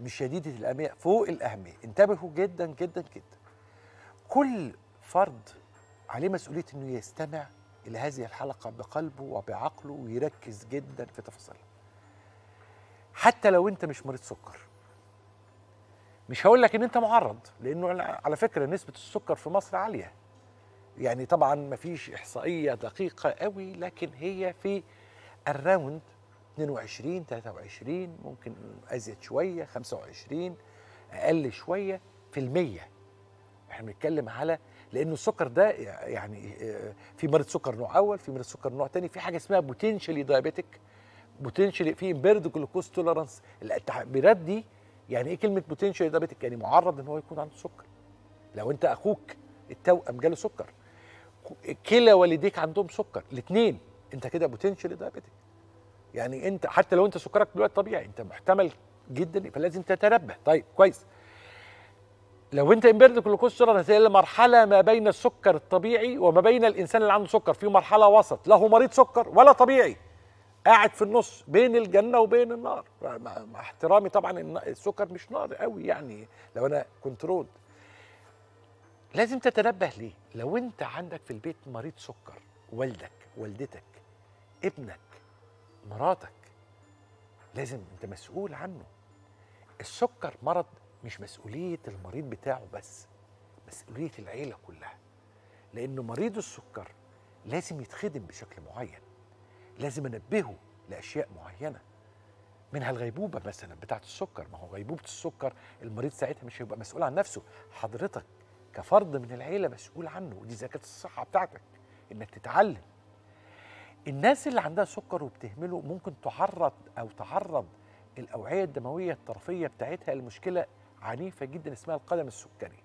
مش شديده الاهميه فوق الاهميه انتبهوا جدا جدا جدا كل فرد عليه مسؤوليه انه يستمع الى هذه الحلقه بقلبه وبعقله ويركز جدا في تفاصيلها حتى لو انت مش مريض سكر مش هقول لك ان انت معرض لانه على فكره نسبه السكر في مصر عاليه يعني طبعا ما فيش احصائيه دقيقه قوي لكن هي في الراوند 22 23 ممكن ازيد شويه 25 اقل شويه في المية احنا بنتكلم على لانه السكر ده يعني في مريض سكر نوع اول في مريض سكر نوع تاني في حاجه اسمها بوتنشالي دايابيتك بوتنشالي في امبيرد جلوكوز توليرانس التعبيرات دي يعني ايه كلمه بوتنشالي دايابيتك يعني معرض ان هو يكون عنده سكر لو انت اخوك التوأم جاله سكر كلا والديك عندهم سكر الاثنين انت كده بوتنشالي دايابيتك يعني انت حتى لو انت سكرك دلوقتي طبيعي انت محتمل جدا فلازم تتنبه طيب كويس لو انت امبيرد جلوكوز توليرانس هي مرحله ما بين السكر الطبيعي وما بين الانسان اللي عنده سكر في مرحله وسط له مريض سكر ولا طبيعي قاعد في النص بين الجنه وبين النار مع احترامي طبعا السكر مش نار قوي يعني لو انا كنترول لازم تتنبه ليه لو انت عندك في البيت مريض سكر والدك والدتك ابنك مراتك لازم انت مسؤول عنه السكر مرض مش مسؤوليه المريض بتاعه بس مسؤوليه العيله كلها لانه مريض السكر لازم يتخدم بشكل معين لازم انبهه لاشياء معينه منها الغيبوبه مثلا بتاعه السكر ما هو غيبوبه السكر المريض ساعتها مش هيبقى مسؤول عن نفسه حضرتك كفرد من العيله مسؤول عنه ودي زكاه الصحه بتاعتك انك تتعلم الناس اللي عندها سكر وبتهمله ممكن تعرض او تعرض الاوعيه الدمويه الطرفيه بتاعتها لمشكله عنيفه جدا اسمها القدم السكري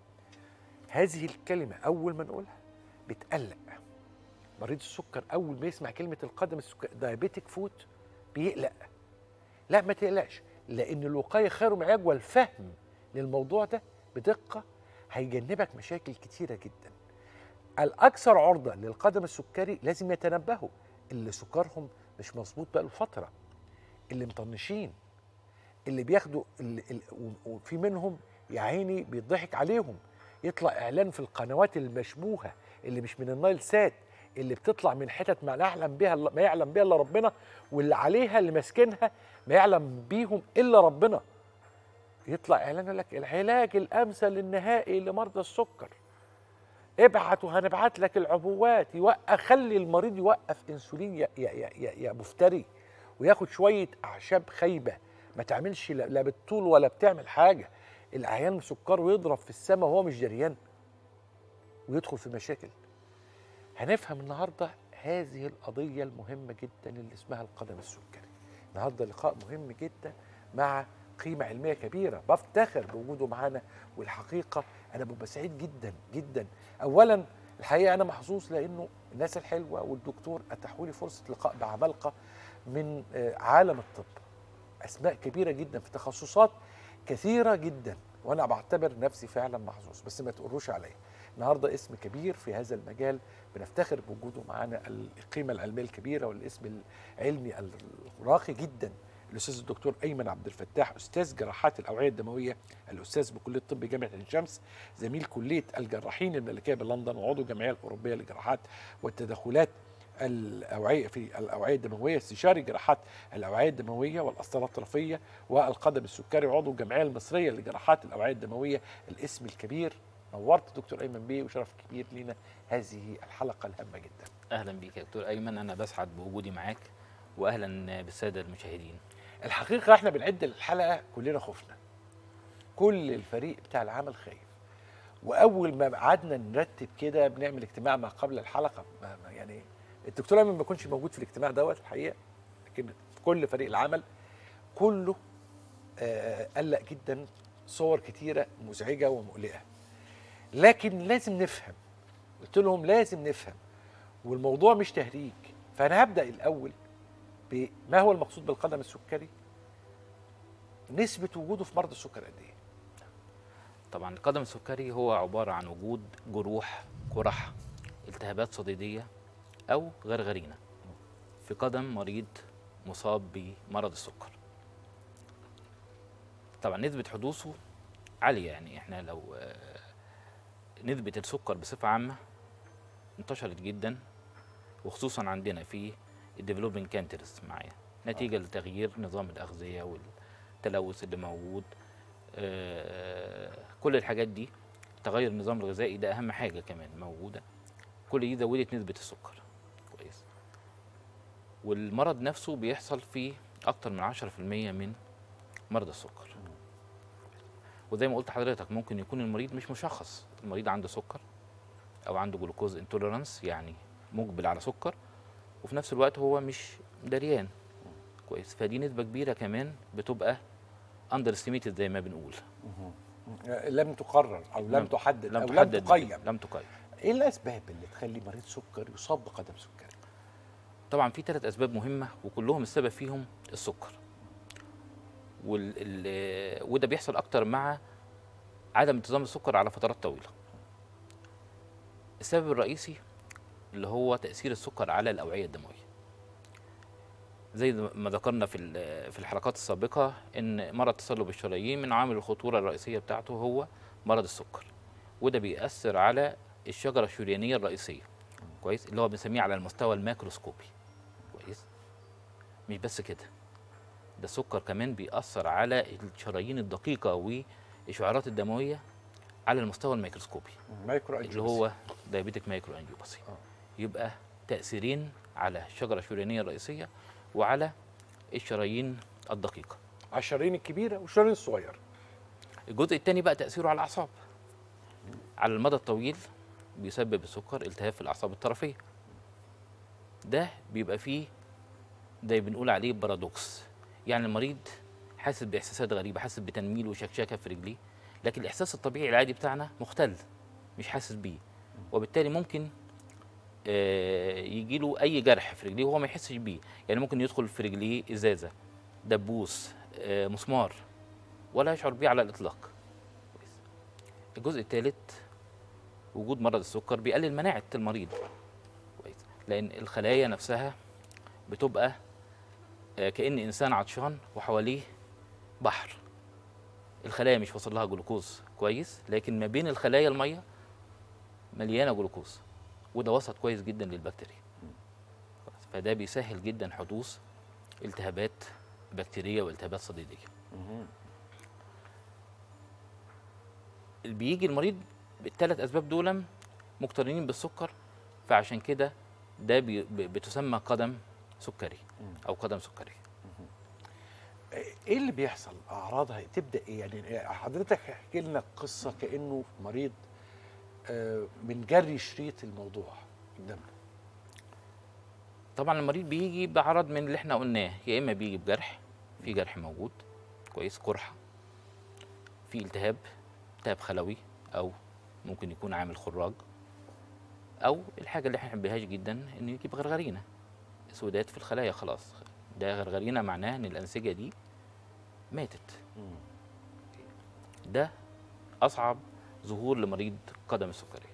هذه الكلمه اول ما نقولها بتقلق مريض السكر اول ما يسمع كلمه القدم السكري دايابيتك فوت بيقلق لا ما تقلقش لان الوقايه خير من العلاج والفهم للموضوع ده بدقه هيجنبك مشاكل كتيره جدا الاكثر عرضه للقدم السكري لازم يتنبهوا اللي سكرهم مش مظبوط بقاله فتره اللي مطنشين اللي بياخدوا اللي اللي وفي منهم يا عيني بيضحك عليهم يطلع اعلان في القنوات المشبوهه اللي مش من النايل سات اللي بتطلع من حتت ما يعلم بها ما يعلم بها الا ربنا واللي عليها اللي ماسكينها ما يعلم بيهم الا ربنا يطلع اعلان يقول لك العلاج الامثل النهائي لمرضى السكر ابعت وهنبعت لك العبوات يوقف خلي المريض يوقف انسولين يا يا يا, يا, يا مفتري وياخد شويه اعشاب خايبه ما تعملش لا بالطول ولا بتعمل حاجه العيان سكر ويضرب في السماء وهو مش جريان ويدخل في مشاكل هنفهم النهارده هذه القضيه المهمه جدا اللي اسمها القدم السكري النهارده لقاء مهم جدا مع قيمه علميه كبيره بفتخر بوجوده معانا والحقيقه انا ببقى سعيد جدا جدا اولا الحقيقه انا محظوظ لانه الناس الحلوه والدكتور اتاحوا لي فرصه لقاء بعمالقه من عالم الطب اسماء كبيره جدا في تخصصات كثيره جدا وانا بعتبر نفسي فعلا محظوظ بس ما تقروش عليا النهارده اسم كبير في هذا المجال بنفتخر بوجوده معانا القيمه العلميه الكبيره والاسم العلمي الراقي جدا الاستاذ الدكتور ايمن عبد الفتاح استاذ جراحات الاوعيه الدمويه الاستاذ بكليه الطب جامعه عين شمس زميل كليه الجراحين الملكيه بلندن وعضو الجمعيه الاوروبيه للجراحات والتدخلات الاوعيه في الاوعيه الدمويه استشاري جراحات الاوعيه الدمويه والاسطرات الطرفيه والقدم السكري وعضو الجمعيه المصريه لجراحات الاوعيه الدمويه الاسم الكبير نورت دكتور ايمن بيه وشرف كبير لينا هذه الحلقه الهامه جدا اهلا بيك يا دكتور ايمن انا بسعد بوجودي معاك واهلا بالساده المشاهدين الحقيقه احنا بنعد الحلقه كلنا خفنا كل الفريق بتاع العمل خايف واول ما قعدنا نرتب كده بنعمل اجتماع ما قبل الحلقه ما ما يعني الدكتور ايمن ما كنش موجود في الاجتماع دوت الحقيقه لكن كل فريق العمل كله آه قلق جدا صور كتيره مزعجه ومقلقه لكن لازم نفهم قلت لهم لازم نفهم والموضوع مش تهريج فانا هبدا الاول بما هو المقصود بالقدم السكري نسبه وجوده في مرضى السكر قد ايه طبعا القدم السكري هو عباره عن وجود جروح قرح التهابات صديديه او غرغرينه في قدم مريض مصاب بمرض السكر طبعا نسبه حدوثه عاليه يعني احنا لو آه، نسبه السكر بصفه عامه انتشرت جدا وخصوصا عندنا في الديفلوبينج كانترز معايا نتيجه لتغيير نظام الاغذيه والتلوث اللي موجود آه، كل الحاجات دي تغير النظام الغذائي ده اهم حاجه كمان موجوده كل دي زودت نسبه السكر كويس والمرض نفسه بيحصل في اكتر من 10% من مرضى السكر وزي ما قلت لحضرتك ممكن يكون المريض مش مشخص المريض عنده سكر او عنده جلوكوز انتوليرانس يعني مقبل على سكر وفي نفس الوقت هو مش دريان كويس فدي نسبه كبيره كمان بتبقى اندر استيميتد زي ما بنقول آه، لم تقرر او لم, لم- تحدد لم او تحدد لم تقيم لم تقيم ايه الاسباب اللي تخلي مريض سكر يصاب بقدم سكري طبعا في ثلاث اسباب مهمه وكلهم السبب فيهم السكر وال ال- وده بيحصل اكتر مع عدم انتظام السكر على فترات طويله السبب الرئيسي اللي هو تاثير السكر على الاوعيه الدمويه زي ما ذكرنا في ال- في الحلقات السابقه ان مرض تصلب الشرايين من عوامل الخطوره الرئيسيه بتاعته هو مرض السكر وده بيأثر على الشجره الشريانيه الرئيسيه كويس اللي هو بنسميه على المستوى الماكروسكوبي كويس مش بس كده ده السكر كمان بيأثر على الشرايين الدقيقة والإشعارات الدموية على المستوى الميكروسكوبي مايكرو اللي أنجيوباسي. هو دايابيتك مايكرو انجيوباسي آه. يبقى تأثيرين على الشجرة الشريانية الرئيسية وعلى الشرايين الدقيقة على الشرايين الكبيره والشرايين الصغيره الجزء الثاني بقى تأثيره على الأعصاب على المدى الطويل بيسبب السكر التهاب في الأعصاب الطرفية ده بيبقى فيه ده بنقول عليه بارادوكس يعني المريض حاسس بإحساسات غريبة حاسس بتنميل وشكشكة في رجليه لكن الإحساس الطبيعي العادي بتاعنا مختل مش حاسس بيه وبالتالي ممكن آه، يجيله أي جرح في رجليه وهو ما يحسش بيه يعني ممكن يدخل في رجليه إزازة دبوس آه، مسمار ولا يشعر بيه على الإطلاق كويس. الجزء الثالث وجود مرض السكر بيقلل مناعة المريض كويس لأن الخلايا نفسها بتبقى آه، كأن إنسان عطشان وحواليه بحر الخلايا مش واصل لها جلوكوز كويس لكن ما بين الخلايا المية مليانة جلوكوز وده وسط كويس جدا للبكتيريا كويس. فده بيسهل جدا حدوث التهابات بكتيرية والتهابات صديدية اللي بيجي المريض بالثلاث اسباب دول مقترنين بالسكر فعشان كده ده بي ب- بتسمى قدم سكري او قدم سكري ايه اللي بيحصل اعراضها تبدا ايه يعني حضرتك احكي لنا قصه كانه مريض آه، من جري شريط الموضوع قدامنا طبعا المريض بيجي باعراض من اللي احنا قلناه يا اما بيجي بجرح في جرح موجود كويس قرحه في التهاب التهاب خلوي او ممكن يكون عامل خراج او الحاجه اللي احنا بنحبهاش جدا انه يجيب غرغرينه سودات في الخلايا خلاص ده غرغرينه معناه ان الانسجه دي ماتت ده اصعب ظهور لمريض قدم السكريه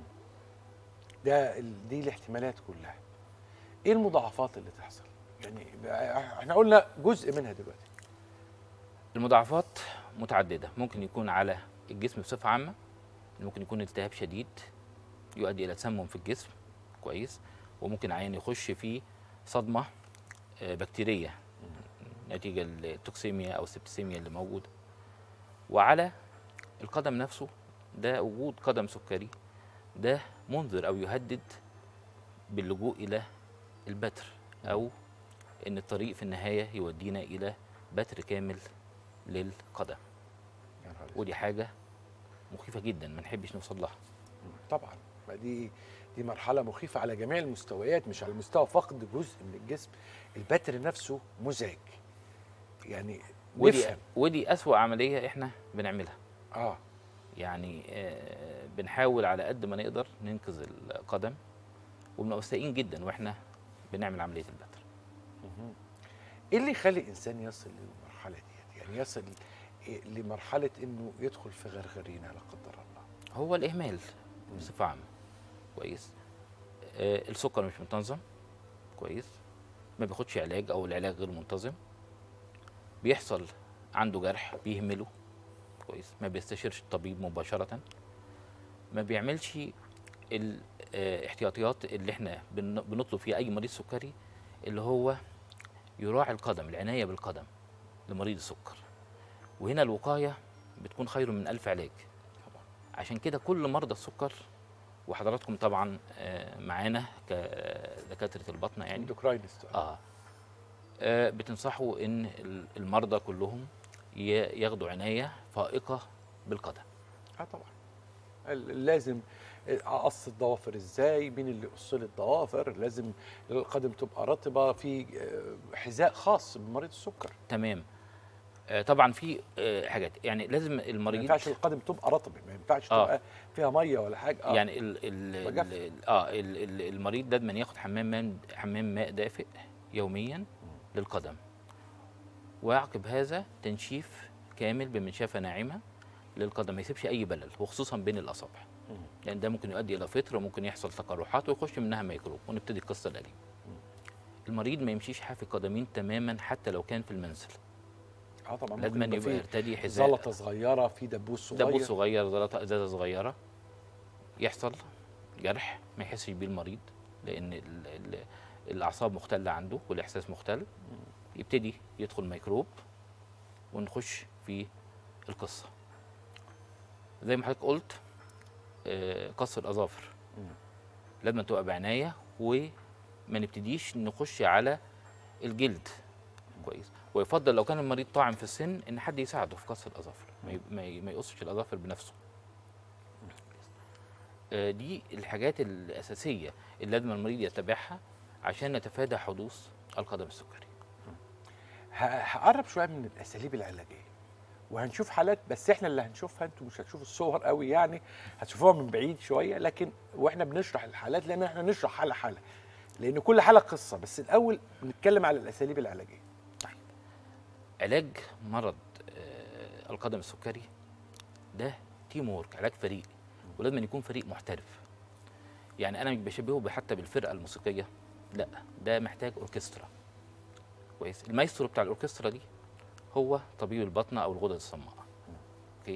ده ال- دي الاحتمالات كلها ايه المضاعفات اللي تحصل يعني احنا قلنا جزء منها دلوقتي المضاعفات متعدده ممكن يكون على الجسم بصفه عامه ممكن يكون التهاب شديد يؤدي الى تسمم في الجسم كويس وممكن عيان يخش في صدمه آه، بكتيريه نتيجه للتوكسيميا او السبتسيميا اللي موجوده وعلى القدم نفسه ده وجود قدم سكري ده منذر او يهدد باللجوء الى البتر او ان الطريق في النهايه يودينا الى بتر كامل للقدم يا نهار أسود. ودي حاجه مخيفه جدا ما نحبش نوصل لها طبعا ما دي دي مرحله مخيفه على جميع المستويات مش على مستوى فقد جزء من الجسم البتر نفسه مزعج يعني ودي نفهم ودي اسوا عمليه احنا بنعملها اه يعني آه، بنحاول على قد ما نقدر ننقذ القدم وبنبقى مستائين جدا واحنا بنعمل عمليه البتر ايه اللي يخلي الانسان يصل للمرحله دي يعني يصل إيه لمرحله انه يدخل في غرغرينه لا قدر الله هو الاهمال بصفه عامه كويس آه السكر مش منتظم كويس ما بياخدش علاج او العلاج غير منتظم بيحصل عنده جرح بيهمله كويس ما بيستشيرش الطبيب مباشره ما بيعملش الاحتياطيات اللي احنا بن- بنطلب فيها اي مريض سكري اللي هو يراعي القدم العنايه بالقدم لمريض السكر وهنا الوقايه بتكون خير من ألف علاج عشان كده كل مرضى السكر وحضراتكم طبعا آه، معانا كدكاتره البطنه يعني اندوكراينست اه آه، بتنصحوا ان ال- المرضى كلهم ي- ياخدوا عنايه فائقه بالقدم اه طبعا ال- لازم اقص الضوافر ازاي مين اللي يقص لي الضوافر لازم القدم تبقى رطبه في آه، حذاء خاص بمريض السكر تمام آه، طبعا في آه، حاجات يعني لازم ما المريض ينفعش القدم تبقى رطبه ما ينفعش آه. تبقى فيها ميه ولا حاجه آه. يعني ال ال بجف. ال اه ال ال المريض لازم ياخد حمام ماء حمام ماء دافئ يوميا للقدم ويعقب هذا تنشيف كامل بمنشفه ناعمه للقدم ما يسيبش اي بلل وخصوصا بين الاصابع مم. لان ده ممكن يؤدي الى فطر وممكن يحصل تقرحات ويخش منها ميكروب ونبتدي القصه الاليمه المريض ما يمشيش حافي قدمين تماما حتى لو كان في المنزل اه طبعا لازم ممكن يبقى يبقى يرتدي في حذاء زلطه صغيره في دبوس صغير دبوس صغير زلطه ازازه صغيره يحصل جرح ما يحسش بيه المريض لان ال ال الاعصاب مختله عنده والاحساس مختل يبتدي يدخل ميكروب ونخش في القصه زي ما حضرتك قلت آه، قص الاظافر مم. لازم تبقى بعنايه وما نبتديش نخش على الجلد كويس ويفضل لو كان المريض طاعن في السن ان حد يساعده في قص الاظافر ما ي- ما ي- ما يقصش الاظافر بنفسه آه، دي الحاجات الاساسيه اللي لازم المريض يتبعها عشان نتفادى حدوث القدم السكري ه- هقرب شويه من الاساليب العلاجيه وهنشوف حالات بس احنا اللي هنشوفها انتوا مش هتشوفوا الصور قوي يعني هتشوفوها من بعيد شويه لكن واحنا بنشرح الحالات لان احنا نشرح حاله حاله لان كل حاله قصه بس الاول نتكلم على الاساليب العلاجيه علاج مرض آه، القدم السكري ده تيم وورك علاج فريق ولازم أن يكون فريق محترف يعني انا مش بشبهه حتى بالفرقه الموسيقيه لا ده محتاج اوركسترا كويس المايسترو بتاع الاوركسترا دي هو طبيب البطنه او الغدد الصماء اوكي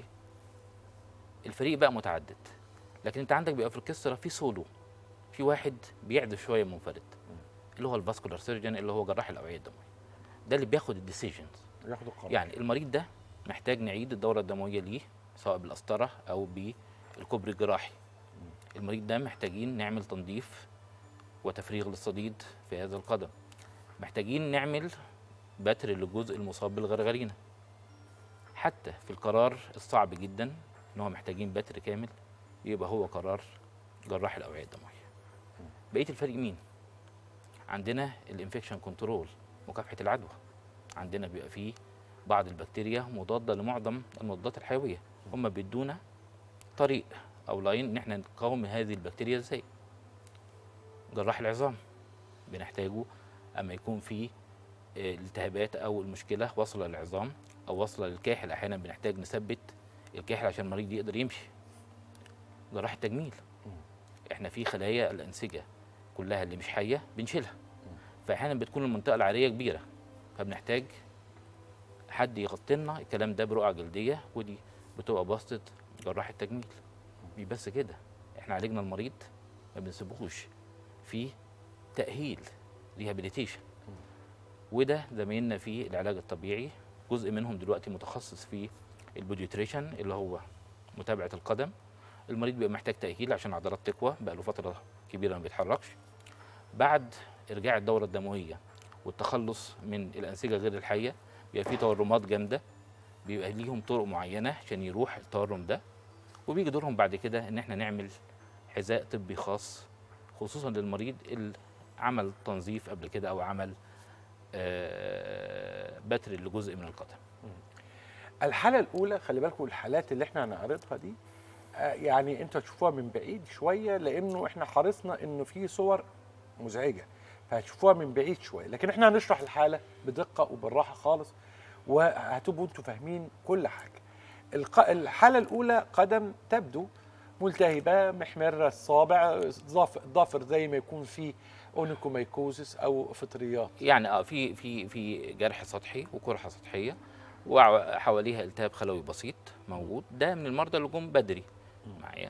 الفريق بقى متعدد لكن انت عندك بيبقى في الاوركسترا في سولو في واحد بيعزف شويه منفرد اللي هو الفاسكولار سيرجن اللي هو جراح الاوعيه الدمويه ده اللي بياخد الديسيجنز ياخدوا القرار يعني المريض ده محتاج نعيد الدوره الدمويه ليه سواء بالقسطره او بالكوبري الجراحي المريض ده محتاجين نعمل تنظيف وتفريغ للصديد في هذا القدم محتاجين نعمل بتر للجزء المصاب بالغرغرينه حتى في القرار الصعب جدا ان هو محتاجين بتر كامل يبقى هو قرار جراح الاوعيه الدمويه بقيه الفريق مين عندنا الانفكشن كنترول مكافحه العدوى عندنا بيبقى فيه بعض البكتيريا مضاده لمعظم المضادات الحيويه هم بيدونا طريق او لاين ان احنا نقاوم هذه البكتيريا ازاي جراح العظام بنحتاجه اما يكون في آه، التهابات او المشكله واصله للعظام او واصله للكاحل احيانا بنحتاج نثبت الكاحل عشان المريض يقدر يمشي جراح التجميل احنا في خلايا الانسجه كلها اللي مش حيه بنشيلها فاحيانا بتكون المنطقه العاريه كبيره فبنحتاج حد يغطي لنا الكلام ده برقعه جلديه ودي بتبقى باسطه جراح التجميل مش بس كده احنا عالجنا المريض ما بنسيبوش في تاهيل ريهابيليتيشن وده زمايلنا في العلاج الطبيعي جزء منهم دلوقتي متخصص في البوديوتريشن اللي هو متابعه القدم المريض بيبقى محتاج تاهيل عشان عضلات تقوى بقى له فتره كبيره ما بيتحركش بعد ارجاع الدوره الدمويه والتخلص من الانسجه غير الحيه بيبقى في تورمات جامده بيبقى ليهم طرق معينه عشان يروح التورم ده وبيجي دورهم بعد كده ان احنا نعمل حذاء طبي خاص خصوصا للمريض اللي عمل تنظيف قبل كده او عمل آه، بتر لجزء من القدم الحاله الاولى خلي بالكم الحالات اللي احنا هنعرضها دي آه، يعني انتوا هتشوفوها من بعيد شويه لانه احنا حرصنا انه في صور مزعجه فهتشوفوها من بعيد شويه لكن احنا هنشرح الحاله بدقه وبالراحه خالص وهتبقوا انتوا فاهمين كل حاجه الق- الحاله الاولى قدم تبدو ملتهبه محمره الصابع ضاف- ضافر زي ما يكون في اونيكوميكوزس او فطريات يعني اه في في في جرح سطحي وقرحه سطحيه وحواليها التهاب خلوي بسيط موجود ده من المرضى اللي جم بدري معايا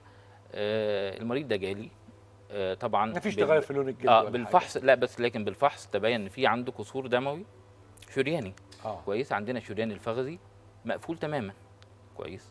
آه المريض ده جالي آه طبعا مفيش بال- تغير في لون الجلد اه ولا بالفحص لا بس لكن بالفحص تبين ان في عنده كسور دموي شرياني حاجة. اه كويس عندنا الشريان الفخذي مقفول تماما كويس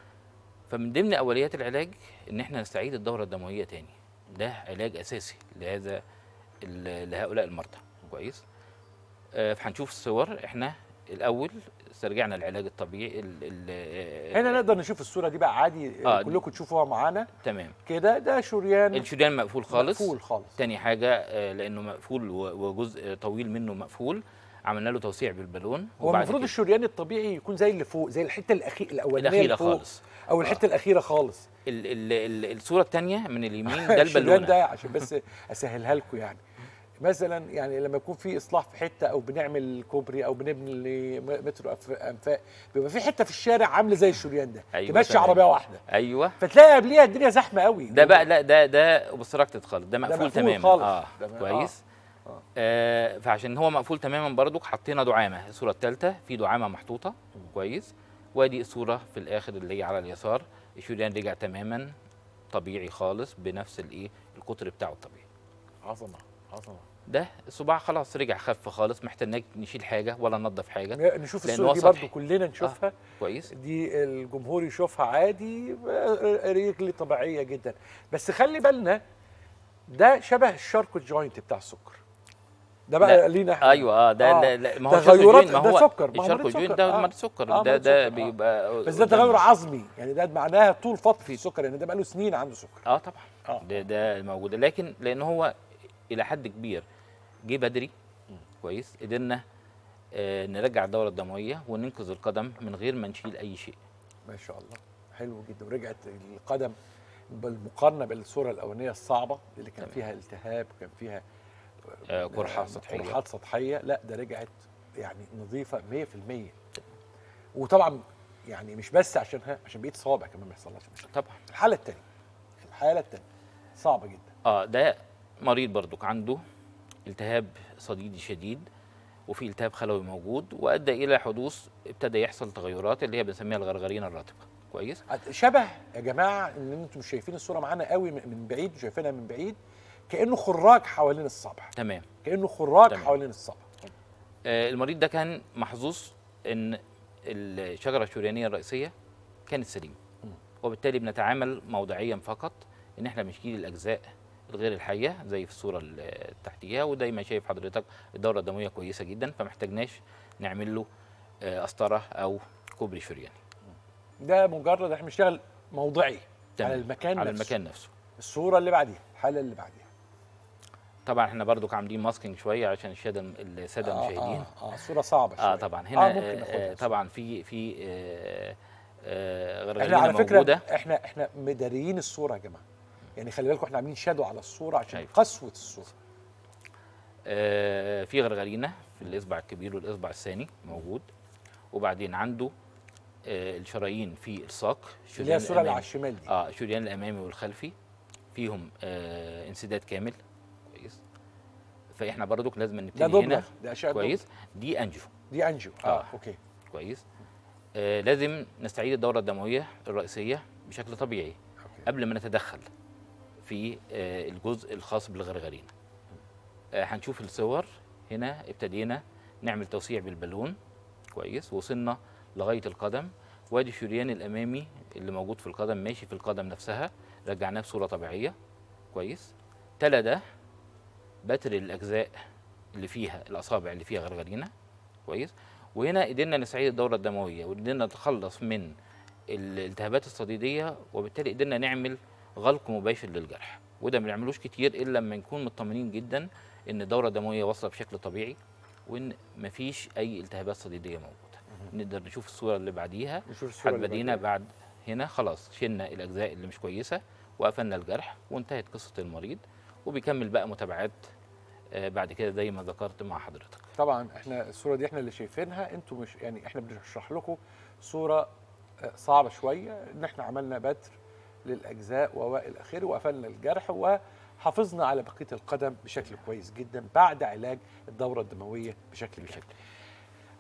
فمن ضمن اوليات العلاج ان احنا نستعيد الدوره الدمويه تاني ده علاج اساسي لهذا ال- لهؤلاء المرضى كويس آه فهنشوف الصور احنا الاول استرجعنا العلاج الطبيعي ال ال هنا نقدر نشوف الصوره دي بقى عادي آه، كلكم تشوفوها معانا تمام كده ده شريان الشريان مقفول خالص مقفول خالص تاني حاجه آه، لانه مقفول و- وجزء طويل منه مقفول عملنا له توسيع بالبالون هو وبعد المفروض كده الشريان الطبيعي يكون زي اللي فوق زي الحته الاخيره الاولانيه الاخيره اللي فوق خالص او الحته الاخيره خالص ال ال ال الصوره الثانيه من اليمين ده الشريان البالونه ده عشان بس اسهلها لكم يعني مثلا يعني لما يكون في اصلاح في حته او بنعمل كوبري او بنبني مترو أف- انفاق بيبقى في حته في الشارع عامله زي الشريان ده أيوة تمشي تمام. عربيه واحده ايوه فتلاقي قبليها الدنيا زحمه قوي ده بقى لا ده ده اوبستراكتد خالص ده مقفول, مقفول تماما خالص. اه ده م- كويس آه. آه. آه فعشان هو مقفول تماما برضك حطينا دعامه الصوره الثالثه في دعامه محطوطه كويس وادي الصوره في الاخر اللي هي على اليسار الشريان رجع تماما طبيعي خالص بنفس الايه القطر بتاعه الطبيعي عظمه عظمه ده الصباع خلاص رجع خف خالص محتاج نشيل حاجه ولا ننضف حاجه نشوف لأن الصوره هو دي برضو سطحي. كلنا نشوفها كويس دي الجمهور يشوفها عادي رجلي طبيعيه جدا بس خلي بالنا ده شبه الشاركو جوينت بتاع السكر ده بقى لا. لينا احنا ايوه اه ده آه. لا لا ما هو تغيرات- الشاركو جوين ما ده هو سكر، ما هو الشاركو مريض جوين سكر. ده آه. مريض سكر آه، ده مريض ده سكر. آه. بيبقى بس ده قدام- تغير عظمي يعني ده معناها طول فتره السكر يعني ده بقى له سنين عنده سكر اه طبعا آه. ده ده موجود لكن لان هو الى حد كبير جه بدري كويس قدرنا آه نرجع الدوره الدمويه وننقذ القدم من غير ما نشيل اي شيء ما شاء الله حلو جدا ورجعت القدم بالمقارنه بالصوره الاولانيه الصعبه اللي كان تمام. فيها التهاب وكان فيها آه، قرحة سطحية. قرحات سطحيه لا ده رجعت يعني نظيفه 100% وطبعا يعني مش بس عشانها عشان بقيه صوابع كمان ما يحصلهاش مشكله طبعا الحاله الثانيه الحاله الثانيه صعبه جدا اه ده مريض برضك عنده التهاب صديدي شديد وفي التهاب خلوي موجود وادى الى حدوث ابتدى يحصل تغيرات اللي هي بنسميها الغرغرينه الرطبه كويس شبه يا جماعه ان انتم مش شايفين الصوره معانا قوي من من بعيد شايفينها من بعيد كانه خراج حوالين الصبع تمام كانه خراج تمام. حوالين الصبع آه المريض ده كان محظوظ ان الشجره الشريانيه الرئيسيه كانت سليمه وبالتالي بنتعامل موضعيا فقط ان احنا بنشيل الاجزاء الغير الحيه زي في الصوره اللي تحتيها ودايما شايف حضرتك الدوره الدمويه كويسه جدا فمحتاجناش نعمل له آه، قسطره او كوبري شرياني ده مجرد احنا بنشتغل موضعي تمام. على المكان على نفسه. المكان نفسه الصوره اللي بعديها الحاله اللي بعديها طبعا احنا برضو عاملين ماسكينج شويه عشان الساده الساده آه المشاهدين اه, آه صوره صعبه شويه اه طبعا هنا آه ممكن آه ناخدها آه طبعا في في آه آه احنا غرغرينه على فكره موجوده احنا احنا مداريين الصوره يا جماعه يعني خلي بالكم احنا عاملين شادو على الصوره عشان شايف. قسوه الصوره آه في غرغرينه في الاصبع الكبير والاصبع الثاني موجود وبعدين عنده آه الشرايين في الساق اللي هي الشريان الصوره اللي على الأمامي. الشمال دي اه الشريان الامامي والخلفي فيهم آه انسداد كامل كويس فاحنا برضك لازم ده نبتدي دوبلر هنا ده اشعه كويس دي انجو دوبلر. دي انجيو اه, آه. اوكي كويس آه لازم نستعيد الدوره الدمويه الرئيسيه بشكل طبيعي اوكي قبل ما نتدخل في آه، الجزء الخاص بالغرغرين آه، هنشوف الصور هنا ابتدينا نعمل توسيع بالبالون كويس وصلنا لغايه القدم وادي الشريان الامامي اللي موجود في القدم ماشي في القدم نفسها رجعناه بصوره طبيعيه كويس تلا ده بتر الاجزاء اللي فيها الاصابع اللي فيها غرغرينه كويس وهنا قدرنا نستعيد الدوره الدمويه وقدرنا نتخلص من الالتهابات الصديديه وبالتالي قدرنا نعمل غلق مباشر للجرح وده ما بنعملوش كتير الا لما نكون مطمنين جدا ان الدوره الدمويه واصله بشكل طبيعي وان مفيش اي التهابات صديديه موجوده نقدر نشوف الصوره اللي بعديها نشوف الصوره اللي هتبدينا بعديها. بعد هنا خلاص شلنا الاجزاء اللي مش كويسه وقفلنا الجرح وانتهت قصه المريض وبيكمل بقى متابعات آه، بعد كده زي ما ذكرت مع حضرتك طبعا احنا الصوره دي احنا اللي شايفينها انتوا مش يعني احنا بنشرح لكم صوره آه، صعبه شويه ان احنا عملنا بتر للاجزاء والى اخره وقفلنا الجرح وحافظنا على بقيه القدم بشكل كويس جدا بعد علاج الدوره الدمويه بشكل كامل.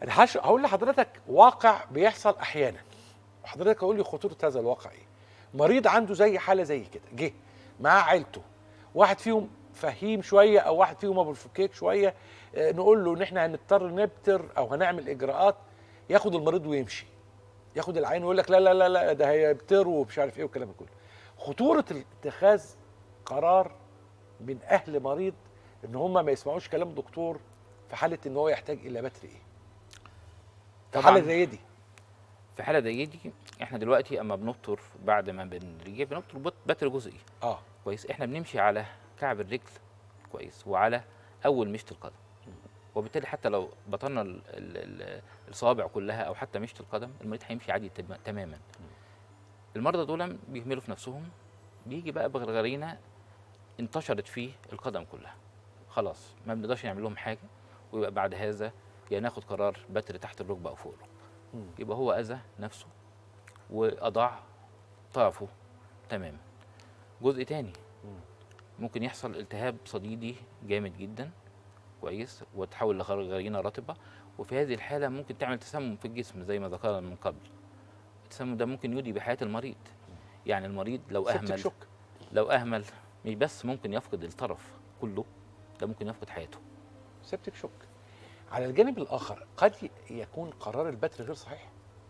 انا هش- هقول لحضرتك واقع بيحصل احيانا حضرتك قول لي خطوره هذا الواقع ايه مريض عنده زي حاله زي كده جه معاه عيلته واحد فيهم فهيم شويه او واحد فيهم ابو الفكيك شويه آه، نقول له ان احنا هنضطر نبتر او هنعمل اجراءات ياخد المريض ويمشي ياخد العين ويقول لك لا لا لا لا ده هيبتروا ومش عارف ايه والكلام ده كله خطوره اتخاذ قرار من اهل مريض ان هم ما يسمعوش كلام دكتور في حاله ان هو يحتاج الى بتر ايه في طبعاً. حاله زي دي في حاله زي دي احنا دلوقتي اما بنبتر بعد ما بنرجع بنبتر بت- بتر جزئي اه كويس احنا بنمشي على كعب الرجل كويس وعلى اول مشط القدم وبالتالي حتى لو بطلنا ال- ال- ال- الصوابع كلها او حتى مشط القدم المريض هيمشي عادي تم- تماما المرضى دول بيهملوا في نفسهم بيجي بقى بغرغرينه انتشرت فيه القدم كلها خلاص ما بنقدرش نعمل لهم حاجه ويبقى بعد هذا يا ناخد قرار بتر تحت الركبه او فوق الركبه مم. يبقى هو اذى نفسه واضاع طرفه تماما جزء تاني ممكن يحصل التهاب صديدي جامد جدا كويس وتحول لغرغرينه رطبه وفي هذه الحاله ممكن تعمل تسمم في الجسم زي ما ذكرنا من قبل التسمم ده ممكن يودي بحياه المريض يعني المريض لو سبتك اهمل شوك لو اهمل مش بس ممكن يفقد الطرف كله ده ممكن يفقد حياته سبتك شوك على الجانب الاخر قد يكون قرار البتر غير صحيح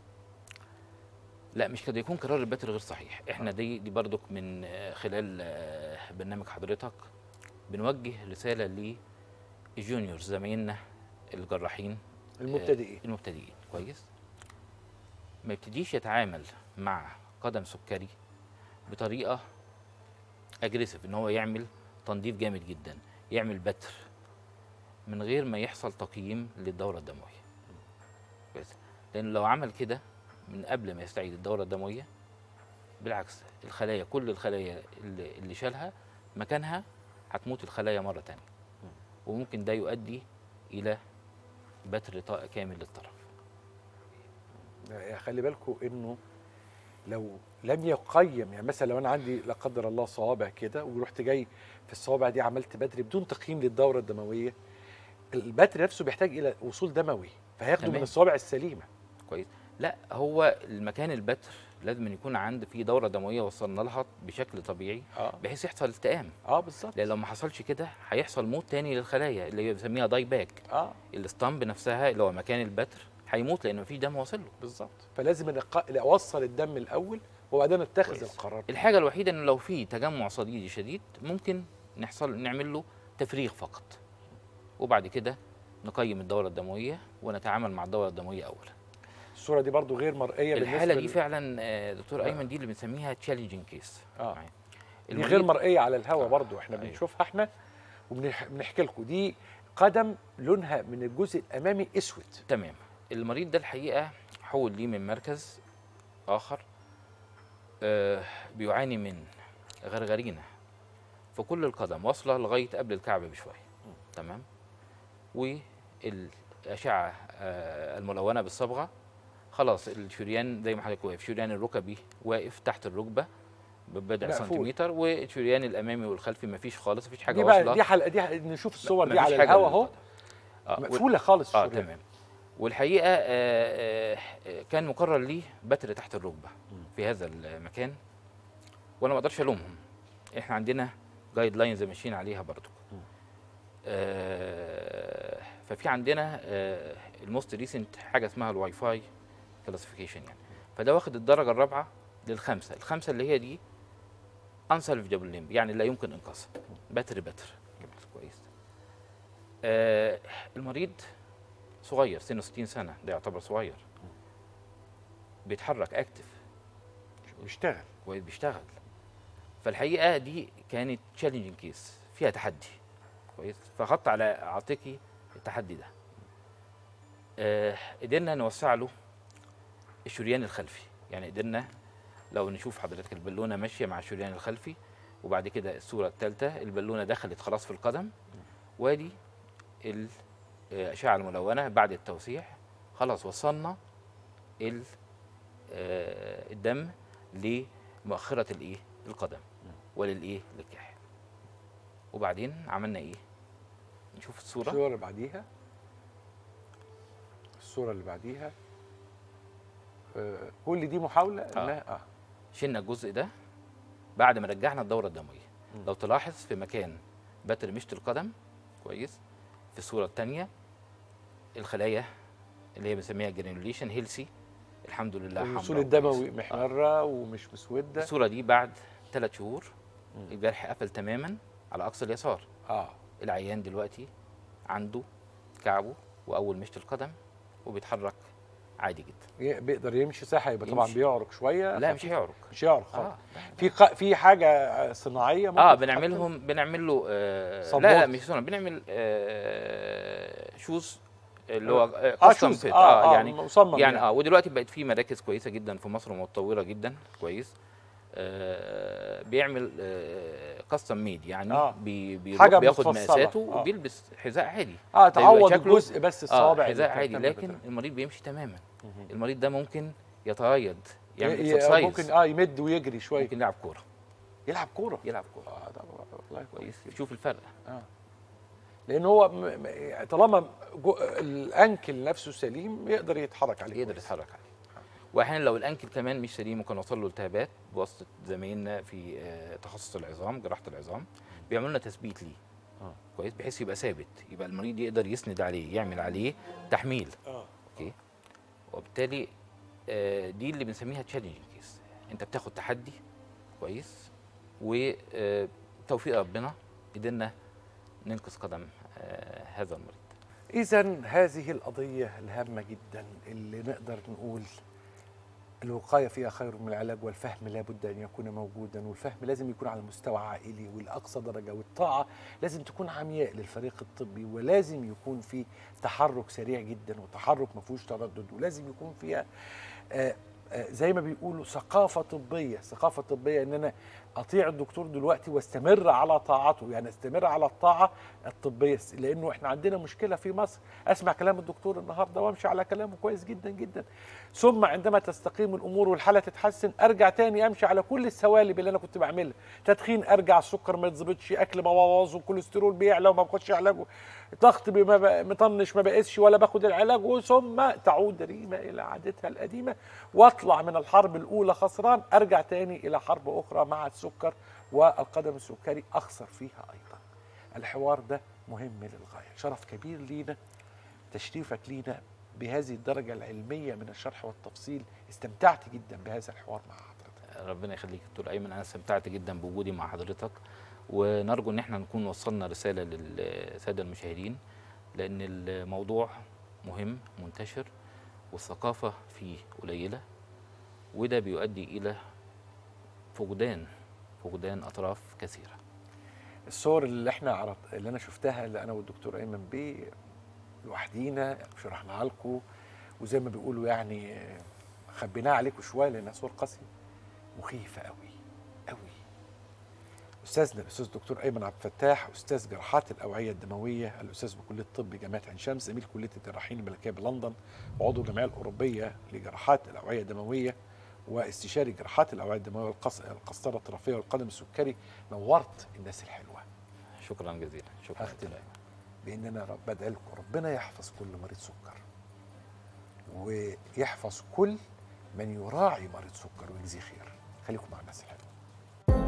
لا مش قد يكون قرار البتر غير صحيح احنا دي دي برضك من آه، خلال آه، برنامج حضرتك بنوجه رساله للجونيورز زمايلنا الجراحين المبتدئين آه، المبتدئين كويس ما يبتديش يتعامل مع قدم سكري بطريقه اجريسيف ان هو يعمل تنظيف جامد جدا يعمل بتر من غير ما يحصل تقييم للدوره الدمويه كويس لان لو عمل كده من قبل ما يستعيد الدوره الدمويه بالعكس الخلايا كل الخلايا اللي, اللي شالها مكانها هتموت الخلايا مره تانية وممكن ده يؤدي الى بتر طاقة كامل للطرف يعني خلي بالكم انه لو لم يقيم يعني مثلا لو انا عندي لا قدر الله صوابع كده ورحت جاي في الصوابع دي عملت بدري بدون تقييم للدوره الدمويه البتر نفسه بيحتاج الى وصول دموي فهياخده من تمام. الصوابع السليمه كويس لا هو المكان البتر لازم يكون عند فيه دوره دمويه وصلنا لها بشكل طبيعي اه بحيث يحصل التئام اه بالظبط لان لو ما حصلش كده هيحصل موت تاني للخلايا اللي هي بنسميها داي باك اه الستامب نفسها اللي هو مكان البتر هيموت لان مفيش دم واصل له بالظبط فلازم نق- اوصل الدم الاول وبعدين اتخذ كويس. القرار الحاجه الوحيده ان لو في تجمع صديدي شديد ممكن نحصل نعمل له تفريغ فقط وبعد كده نقيم الدوره الدمويه ونتعامل مع الدوره الدمويه اولا الصوره دي برضو غير مرئيه الحاله دي لل- فعلا آه، دكتور آه. ايمن دي اللي بنسميها تشالنجينج كيس اه دي غير مرئيه على الهواء آه، برضو احنا أيوة. بنشوفها احنا وبنحكي لكم دي قدم لونها من الجزء الامامي اسود تمام المريض ده الحقيقه حول ليه من مركز اخر آه بيعاني من غرغرينه في كل القدم واصله لغايه قبل الكعب بشويه تمام والاشعه آه الملونه بالصبغه خلاص الشريان زي ما حضرتك واقف شريان الركبي واقف تحت الركبه ببدع مقفول. سنتيمتر والشريان الامامي والخلفي مفيش خالص مفيش حاجه دي بقى واصله دي حلقه دي نشوف الصور دي مفيش على حاجة الهواء اهو للقدم. آه، وال- مقفوله خالص اه الشريان. تمام والحقيقه آه، آه، آه، كان مقرر ليه بتر تحت الركبه في هذا المكان وانا ما اقدرش الومهم احنا عندنا جايد لاينز ماشيين عليها برضو آه، ففي عندنا الموست ريسنت حاجه اسمها الواي فاي كلاسيفيكيشن يعني فده واخد الدرجه الرابعه للخمسه الخمسه اللي هي دي انسلفجبل ليمب يعني لا يمكن انقاذها بتر بتر كويس آه المريض صغير سنه 60 سنه ده يعتبر صغير بيتحرك اكتف بيشتغل كويس بيشتغل فالحقيقه دي كانت تشالنجينج كيس فيها تحدي كويس فخط على عاتقي التحدي ده آه قدرنا نوسع له الشريان الخلفي يعني قدرنا لو نشوف حضرتك البالونه ماشيه مع الشريان الخلفي وبعد كده الصوره الثالثه البالونه دخلت خلاص في القدم وادي الاشعه الملونه بعد التوسيع خلاص وصلنا ال- آه، الدم لمؤخره الايه القدم وللايه للكاحل وبعدين عملنا ايه نشوف الصوره الصوره اللي بعديها الصوره اللي بعديها آه، كل دي محاوله آه. انها اه شلنا الجزء ده بعد ما رجعنا الدوره الدمويه مم. لو تلاحظ في مكان بتر مشط القدم كويس في الصوره الثانيه الخلايا اللي هي بنسميها جرانيوليشن هيلسي الحمد لله الوصول حمراء الدموي وكويسة. محمره ومش مسوده الصوره دي بعد ثلاث شهور مم. الجرح قفل تماما على اقصى اليسار اه العيان دلوقتي عنده كعبه واول مشط القدم وبيتحرك عادي جدا ي- بيقدر يمشي صح يبقى طبعا يمشي. بيعرق شويه لا مش خفيف. هيعرق مش هيعرق خالص اه في ق... في حاجه صناعيه ممكن اه تتحط؟ بنعملهم بنعمل له آه لا صباط. لا مش صنع بنعمل آه شوز اللي هو اه كاستم شوز فيت اه, آه يعني مصمم يعني اه ودلوقتي بقت في مراكز كويسه جدا في مصر متطوره جدا كويس آه بيعمل كاستم ميد يعني آه. بي بيروح حاجة بياخد متفصلة. مقاساته آه. وبيلبس حذاء عادي اه يبقى تعوض شكله- الجزء بس الصوابع اه اللي حذاء كانت عادي تعمل لكن بتاع. المريض بيمشي تماما مهم. المريض ده ممكن يتريض يعمل ي- ي- اكسرسايز ممكن اه يمد ويجري شويه ممكن يلعب كوره يلعب كوره يلعب كوره اه ده والله كويس كويس شوف الفرق اه لان هو م... م- طالما جو... الانكل نفسه سليم يقدر يتحرك عليه يقدر كويس. يتحرك عليه واحيانا لو الانكل كمان مش سليم ممكن نوصل له التهابات بواسطه زمايلنا في آه، تخصص العظام جراحه العظام بيعملوا لنا تثبيت ليه آه. كويس بحيث يبقى ثابت يبقى المريض يقدر يسند عليه يعمل عليه تحميل اه اوكي وبالتالي آه، دي اللي بنسميها تشالنجينج كيس انت بتاخد تحدي كويس وتوفيق ربنا قدرنا ننقذ قدم آه، هذا المريض اذا هذه القضيه الهامه جدا اللي نقدر نقول الوقايه فيها خير من العلاج والفهم لابد ان يكون موجودا والفهم لازم يكون على مستوى عائلي ولاقصى درجه والطاعه لازم تكون عمياء للفريق الطبي ولازم يكون في تحرك سريع جدا وتحرك ما فيهوش تردد ولازم يكون فيها آه آه زي ما بيقولوا ثقافه طبيه ثقافه طبيه ان انا اطيع الدكتور دلوقتي واستمر على طاعته يعني استمر على الطاعه الطبيه لانه احنا عندنا مشكله في مصر اسمع كلام الدكتور النهارده وامشي على كلامه كويس جدا جدا ثم عندما تستقيم الامور والحاله تتحسن ارجع تاني امشي على كل السوالب اللي انا كنت بعملها تدخين ارجع السكر ما يتظبطش اكل بوظ والكوليسترول بيعلى وما باخدش علاجه ضغط بما بق- مطنش ما بقيسش ولا باخد العلاج ثم تعود ريما الى عادتها القديمه واطلع من الحرب الاولى خسران ارجع تاني الى حرب اخرى مع السكر والقدم السكري اخسر فيها ايضا الحوار ده مهم للغايه شرف كبير لينا تشريفك لينا بهذه الدرجه العلميه من الشرح والتفصيل استمتعت جدا بهذا الحوار مع حضرتك ربنا يخليك دكتور ايمن انا استمتعت جدا بوجودي مع حضرتك ونرجو ان احنا نكون وصلنا رساله للساده المشاهدين لان الموضوع مهم منتشر والثقافه فيه قليله وده بيؤدي الى فقدان فقدان اطراف كثيره الصور اللي احنا عرض اللي انا شفتها اللي انا والدكتور ايمن بيه لوحدينا شرحناها لكم وزي ما بيقولوا يعني آه، خبيناها عليكم شويه لانها صور قاسيه مخيفه قوي قوي استاذنا الاستاذ الدكتور ايمن عبد الفتاح استاذ جراحات الاوعيه الدمويه الاستاذ بكليه الطب جامعه عين شمس زميل كليه الجراحين الملكيه بلندن وعضو الجمعيه الاوروبيه لجراحات الاوعيه الدمويه واستشاري جراحات الاوعيه الدمويه والقص- القسطره الطرفيه والقدم السكري نورت الناس الحلوه شكرا جزيلا شكرا هختم. دكتور أيمن. بان انا رب بدعي لكم ربنا يحفظ كل مريض سكر ويحفظ كل من يراعي مريض سكر ويجزيه خير خليكم مع الناس الحلوه